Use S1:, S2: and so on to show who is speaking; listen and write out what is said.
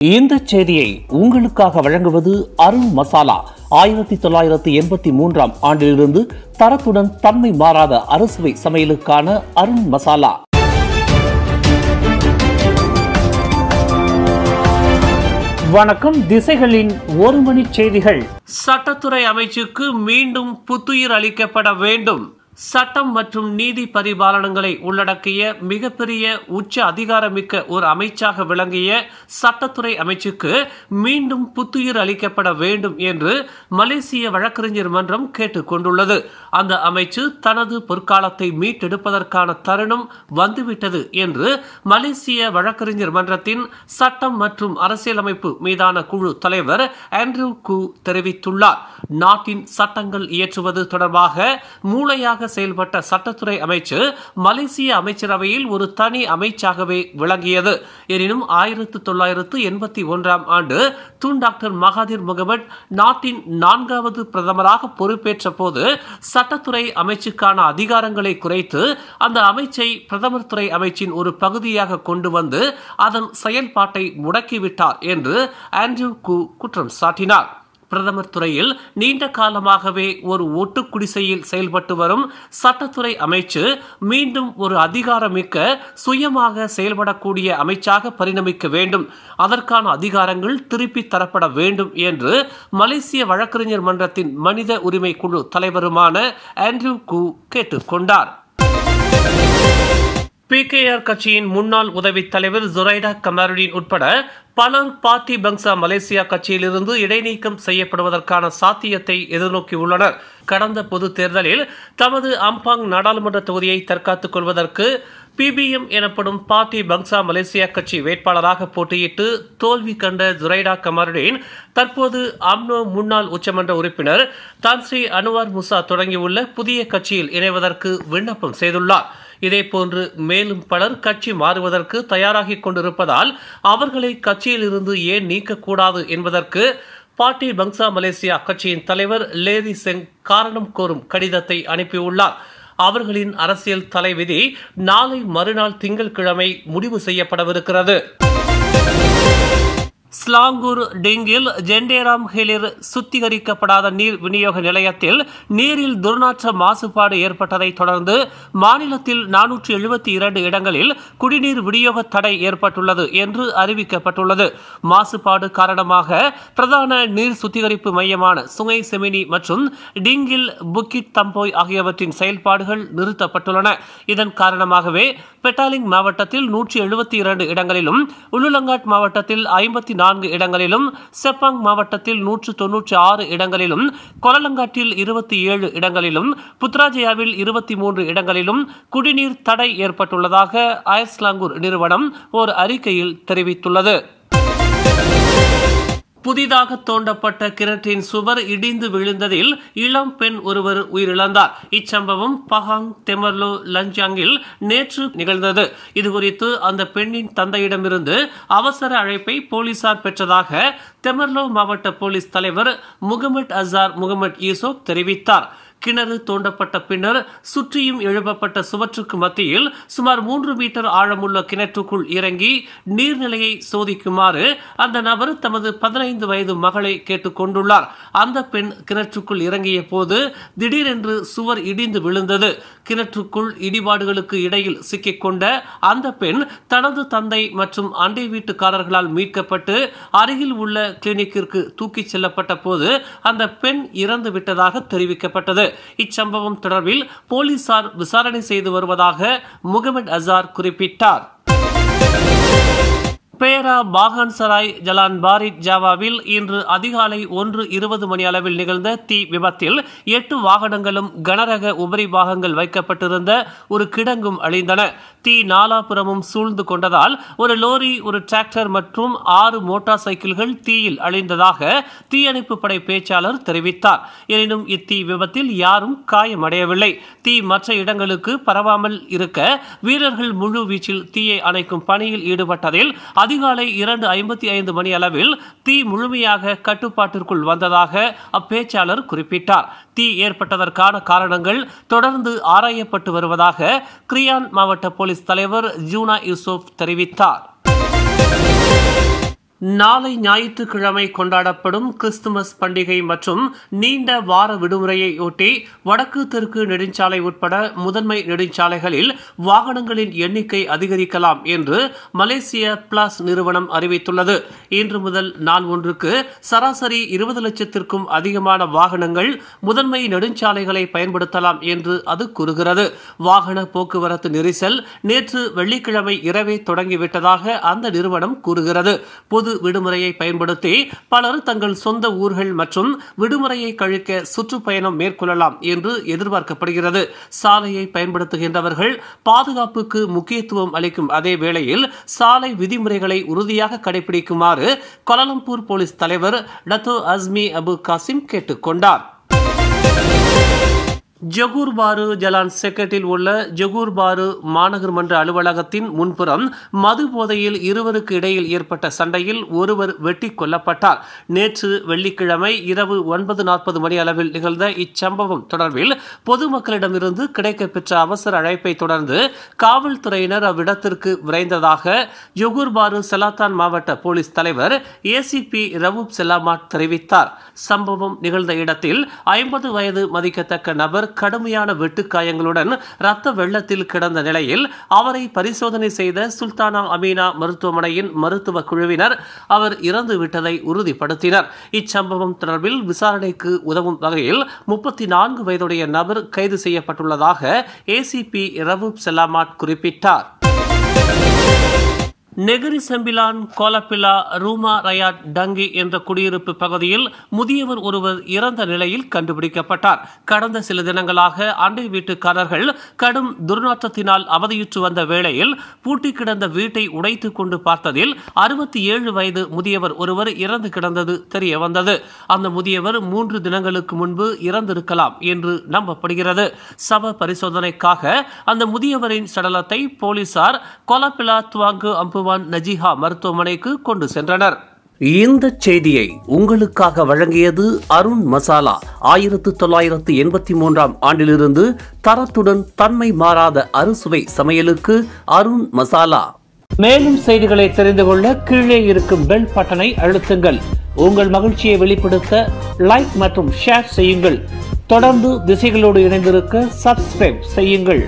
S1: இந்த செய்தியை உங்களுக்காக வழங்குவது அருண் மசாலா ஆயிரத்தி தொள்ளாயிரத்தி எண்பத்தி மூன்றாம் ஆண்டிலிருந்து தரத்துடன் தன்மை மாறாத அறுசுவை சமையலுக்கான அருண் மசாலா வணக்கம் திசைகளின் ஒரு மணி செய்திகள் சட்டத்துறை அமைச்சுக்கு மீண்டும் புத்துயிர் அளிக்கப்பட வேண்டும் சட்டம் மற்றும் நீதி பரிபாலனங்களை உள்ளடக்கிய மிகப்பெரிய உச்ச அதிகாரமிக்க ஒரு அமைச்சாக விளங்கிய சட்டத்துறை அமைச்சுக்கு மீண்டும் புத்துயிர் அளிக்கப்பட வேண்டும் என்று மலேசிய வழக்கறிஞர் மன்றம் கேட்டுக்கொண்டுள்ளது அந்த அமைச்சு தனது பொற்காலத்தை மீட்டெடுப்பதற்கான தருணம் வந்துவிட்டது என்று மலேசிய வழக்கறிஞர் மன்றத்தின் சட்டம் மற்றும் அரசியலமைப்பு மீதான குழு தலைவர் ஆண்ட்ரூ கு தெரிவித்துள்ளார் நாட்டின் சட்டங்கள் இயற்றுவது தொடர்பாக மூளையாக செயல்பட்ட சட்டத்துறை அமைச்சு மலேசிய அமைச்சரவையில் ஒரு தனி அமைச்சாகவே விளங்கியது எனினும் ஆயிரத்து தொள்ளாயிரத்து எண்பத்தி ஒன்றாம் ஆண்டு தூன் டாக்டர் மகாதிர் முகமது நாட்டின் நான்காவது பிரதமராக பொறுப்பேற்ற போது சட்டத்துறை அமைச்சுக்கான அதிகாரங்களை குறைத்து அந்த அமைச்சை பிரதமர் துறை அமைச்சின் ஒரு பகுதியாக கொண்டு வந்து அதன் செயல்பாட்டை முடக்கிவிட்டார் என்று ஆண்ட்ரூ கு குற்றம் சாட்டினார் பிரதமர் துறையில் நீண்ட காலமாகவே ஒரு ஒட்டு குடிசையில் செயல்பட்டு வரும் சட்டத்துறை அமைச்சு மீண்டும் ஒரு அதிகாரமிக்க சுயமாக செயல்படக்கூடிய அமைச்சாக பரிணமிக்க வேண்டும் அதற்கான அதிகாரங்கள் திருப்பி தரப்பட வேண்டும் என்று மலேசிய வழக்கறிஞர் மன்றத்தின் மனித உரிமை குழு தலைவருமான ஆண்ட்ரூ கு கேட்டுக்கொண்டார் பிகேஆர் கட்சியின் முன்னாள் உதவித் தலைவர் ஜுரைடா கமாருடின் உட்பட பலர் பார்ட்டி பங்சா மலேசியா கட்சியிலிருந்து இடைநீக்கம் செய்யப்படுவதற்கான சாத்தியத்தை எதிர்நோக்கியுள்ளனர் கடந்த பொது தேர்தலில் தமது அம்பாங் நாடாளுமன்ற தொகுதியை தற்காத்துக் கொள்வதற்கு பிபிஎம் எனப்படும் பார்ட்டி பங்சா மலேசியா கட்சி வேட்பாளராக போட்டியிட்டு தோல்வி கண்ட ஜுரைடா கமருடீன் தற்போது அம்னோ முன்னாள் உச்சமன்ற உறுப்பினர் தான்ஸ்ரீ அனுவார் முசா தொடங்கியுள்ள புதிய கட்சியில் இணைவதற்கு விண்ணப்பம் செய்துள்ளார் இதேபோன்று மேலும் பலர் கட்சி மாறுவதற்கு தயாராகிக் கொண்டிருப்பதால் அவர்களை கட்சியிலிருந்து ஏன் நீக்கக்கூடாது என்பதற்கு பார்ட்டி பங்சா மலேசியா கட்சியின் தலைவர் லேதி செங் காரணம் கோரும் கடிதத்தை அனுப்பியுள்ளார் அவர்களின் அரசியல் தலைவிதி நாளை மறுநாள் திங்கட்கிழமை முடிவு செய்யப்படவிருக்கிறது ஸ்லாங்கூர் டிங்கில் ஜெண்டேராம் ஹிலிர் சுத்திகரிக்கப்படாத நீர் விநியோக நிலையத்தில் நீரில் துர்நாற்ற மாசுபாடு ஏற்பட்டதை தொடர்ந்து மாநிலத்தில் நானூற்றி எழுபத்தி இரண்டு இடங்களில் குடிநீர் விநியோக தடை ஏற்பட்டுள்ளது என்று அறிவிக்கப்பட்டுள்ளது மாசுபாடு காரணமாக பிரதான நீர் சுத்திகரிப்பு மையமான சுங்கை செமினி மற்றும் டிங்கில் புக்கிட் தம்போய் ஆகியவற்றின் செயல்பாடுகள் நிறுத்தப்பட்டுள்ளன இதன் காரணமாகவே பெட்டாலிங் மாவட்டத்தில் நூற்றி எழுபத்தி இரண்டு இடங்களிலும் உலுலங்காட் மாவட்டத்தில் ஐம்பத்தி நான்கு இடங்களிலும் செப்பாங் மாவட்டத்தில் நூற்று தொன்னூற்றி ஆறு இடங்களிலும் கொலலங்காட்டில் இருபத்தி ஏழு இடங்களிலும் புத்ராஜயாவில் இருபத்தி மூன்று இடங்களிலும் குடிநீர் தடை ஏற்பட்டுள்ளதாக அயஸ்லாங்கூர் நிறுவனம் ஒரு அறிக்கையில் தெரிவித்துள்ளது புதிதாக தோண்டப்பட்ட கிணற்றின் சுவர் இடிந்து விழுந்ததில் இளம் பெண் ஒருவர் உயிரிழந்தார் இச்சம்பவம் பஹாங் தெமர்லோ லஞ்சாங்கில் நேற்று நிகழ்ந்தது இதுகுறித்து அந்த பெண்ணின் தந்தையிடமிருந்து அவசர அழைப்பை போலீசார் பெற்றதாக தெமர்லோ மாவட்ட போலீஸ் தலைவர் முகமது அசார் முகமது யூசுப் தெரிவித்தார் கிணறு தோண்டப்பட்ட பின்னர் சுற்றியும் எழுப்பப்பட்ட சுவற்றுக்கு மத்தியில் சுமார் மூன்று மீட்டர் ஆழமுள்ள கிணற்றுக்குள் இறங்கி நீர்நிலையை சோதிக்குமாறு அந்த நபர் தமது பதினைந்து வயது மகளை கேட்டுக்கொண்டுள்ளார் அந்த பெண் கிணற்றுக்குள் இறங்கிய போது திடீரென்று சுவர் இடிந்து விழுந்தது கிணற்றுக்குள் இடிபாடுகளுக்கு இடையில் சிக்கிக்கொண்ட அந்த பெண் தனது தந்தை மற்றும் அண்டை வீட்டுக்காரர்களால் மீட்கப்பட்டு அருகில் உள்ள கிளினிக்கிற்கு தூக்கிச் செல்லப்பட்ட போது அந்த பெண் இறந்து விட்டதாக தெரிவிக்கப்பட்டது இச்சம்பவம் தொடர்பில் போலீசார் விசாரணை செய்து வருவதாக முகமது அசார் குறிப்பிட்டார் பேரா பாகான்சராய் ஜலான் பாரிட் ஜாவாவில் இன்று அதிகாலை ஒன்று இருபது மணி அளவில் நிகழ்ந்த தீ விபத்தில் எட்டு வாகனங்களும் கனரக உபரி பாகங்கள் வைக்கப்பட்டிருந்த ஒரு கிடங்கும் அழிந்தன தீ நாலாபுறமும் சூழ்ந்து கொண்டதால் ஒரு லோரி ஒரு டிராக்டர் மற்றும் ஆறு மோட்டார் சைக்கிள்கள் தீயில் அழிந்ததாக தீயணைப்பு படை பேச்சாளர் தெரிவித்தார் எனினும் இத்தீ விபத்தில் யாரும் காயமடையவில்லை தீ மற்ற இடங்களுக்கு பரவாமல் இருக்க வீரர்கள் முழு வீச்சில் தீயை அணைக்கும் பணியில் ஈடுபட்டதில் அதிகாலை இரண்டு ஐம்பத்தி ஐந்து மணி அளவில் தீ முழுமையாக கட்டுப்பாட்டிற்குள் வந்ததாக அப்பேச்சாளர் குறிப்பிட்டார் தீ ஏற்பட்டதற்கான காரணங்கள் தொடர்ந்து ஆராயப்பட்டு வருவதாக கிரியான் மாவட்ட போலீஸ் தலைவர் ஜூனா யூசுப் தெரிவித்தார் நாளை ஞாயிற்றுக்கிழமை கொண்டாடப்படும் கிறிஸ்துமஸ் பண்டிகை மற்றும் நீண்ட வார விடுமுறையை ஒட்டி வடக்கு தெற்கு நெடுஞ்சாலை உட்பட முதன்மை நெடுஞ்சாலைகளில் வாகனங்களின் எண்ணிக்கை அதிகரிக்கலாம் என்று மலேசிய பிளஸ் நிறுவனம் அறிவித்துள்ளது இன்று முதல் நாள் ஒன்றுக்கு சராசரி இருபது லட்சத்திற்கும் அதிகமான வாகனங்கள் முதன்மை நெடுஞ்சாலைகளை பயன்படுத்தலாம் என்று அது கூறுகிறது வாகன போக்குவரத்து நெரிசல் நேற்று வெள்ளிக்கிழமை இரவே தொடங்கிவிட்டதாக அந்த நிறுவனம் கூறுகிறது பொது விடுமுறையை பயன்படுத்தி பலர் தங்கள் சொந்த ஊர்கள் மற்றும் விடுமுறையை கழிக்க சுற்றுப்பயணம் மேற்கொள்ளலாம் என்று எதிர்பார்க்கப்படுகிறது சாலையை பயன்படுத்துகின்றவர்கள் பாதுகாப்புக்கு முக்கியத்துவம் அளிக்கும் அதே வேளையில் சாலை விதிமுறைகளை உறுதியாக கடைபிடிக்குமாறு கோலாலம்பூர் போலீஸ் தலைவர் டத்தோ அஸ்மி அபு காசிம் கேட்டுக்கொண்டார் ஜகூர் பாரு ஜலான் செக்கட்டில் உள்ள ஜகூர் பாரு மாநகர் மன்ற அலுவலகத்தின் முன்புறம் மது போதையில் இருவருக்கு இடையில் ஏற்பட்ட சண்டையில் ஒருவர் வெட்டி கொல்லப்பட்டார் நேற்று வெள்ளிக்கிழமை இரவு ஒன்பது நாற்பது மணி அளவில் நிகழ்ந்த இச்சம்பவம் தொடர்பில் பொதுமக்களிடமிருந்து கிடைக்கப்பெற்ற அவசர அழைப்பை தொடர்ந்து காவல்துறையினர் அவ்விடத்திற்கு விரைந்ததாக ஜொகூர் பாரு செலாத்தான் மாவட்ட போலீஸ் தலைவர் ஏசிபி ரவூப் செல்லாமாட் தெரிவித்தார் சம்பவம் நிகழ்ந்த இடத்தில் ஐம்பது வயது மதிக்கத்தக்க நபர் கடுமையான வெட்டுக்காயங்களுடன் இரத்த வெள்ளத்தில் கிடந்த நிலையில் அவரை பரிசோதனை செய்த சுல்தானா அமீனா மருத்துவமனையின் மருத்துவ குழுவினர் அவர் இறந்து விட்டதை உறுதிப்படுத்தினர் இச்சம்பவம் தொடர்பில் விசாரணைக்கு உதவும் வகையில் முப்பத்தி நான்கு வயதுடைய நபர் கைது செய்யப்பட்டுள்ளதாக ஏசிபி ரவூப் செல்லாமாட் குறிப்பிட்டார் நெகிரி செம்பிலான் கோலப்பிலா ரூமா ரயாட் டங்கி என்ற குடியிருப்பு பகுதியில் முதியவர் ஒருவர் இறந்த நிலையில் கண்டுபிடிக்கப்பட்டார் கடந்த சில தினங்களாக அண்டை வீட்டுக்காரர்கள் கடும் துர்நாற்றத்தினால் அவதியுற்று வந்த வேளையில் பூட்டி கிடந்த வீட்டை உடைத்துக் கொண்டு பார்த்ததில் அறுபத்தி ஏழு வயது முதியவர் ஒருவர் இறந்து கிடந்தது தெரிய வந்தது அந்த முதியவர் மூன்று தினங்களுக்கு முன்பு இறந்திருக்கலாம் என்று நம்பப்படுகிறது சவ பரிசோதனைக்காக அந்த முதியவரின் சடலத்தை போலீசார் கொலப்பிலா துவாங்கு அம்பு அம்புவான் நஜிஹா மருத்துவமனைக்கு கொண்டு சென்றனர் இந்த செய்தியை உங்களுக்காக வழங்கியது அருண் மசாலா ஆயிரத்து தொள்ளாயிரத்து எண்பத்தி மூன்றாம் ஆண்டிலிருந்து தரத்துடன் தன்மை மாறாத அறுசுவை சமையலுக்கு அருண் மசாலா மேலும் செய்திகளை தெரிந்து கொள்ள கீழே இருக்கும் பெல் பட்டனை அழுத்துங்கள் உங்கள் மகிழ்ச்சியை வெளிப்படுத்த லைக் மற்றும் ஷேர் செய்யுங்கள் தொடர்ந்து திசைகளோடு இணைந்திருக்க சப்ஸ்கிரைப் செய்யுங்கள்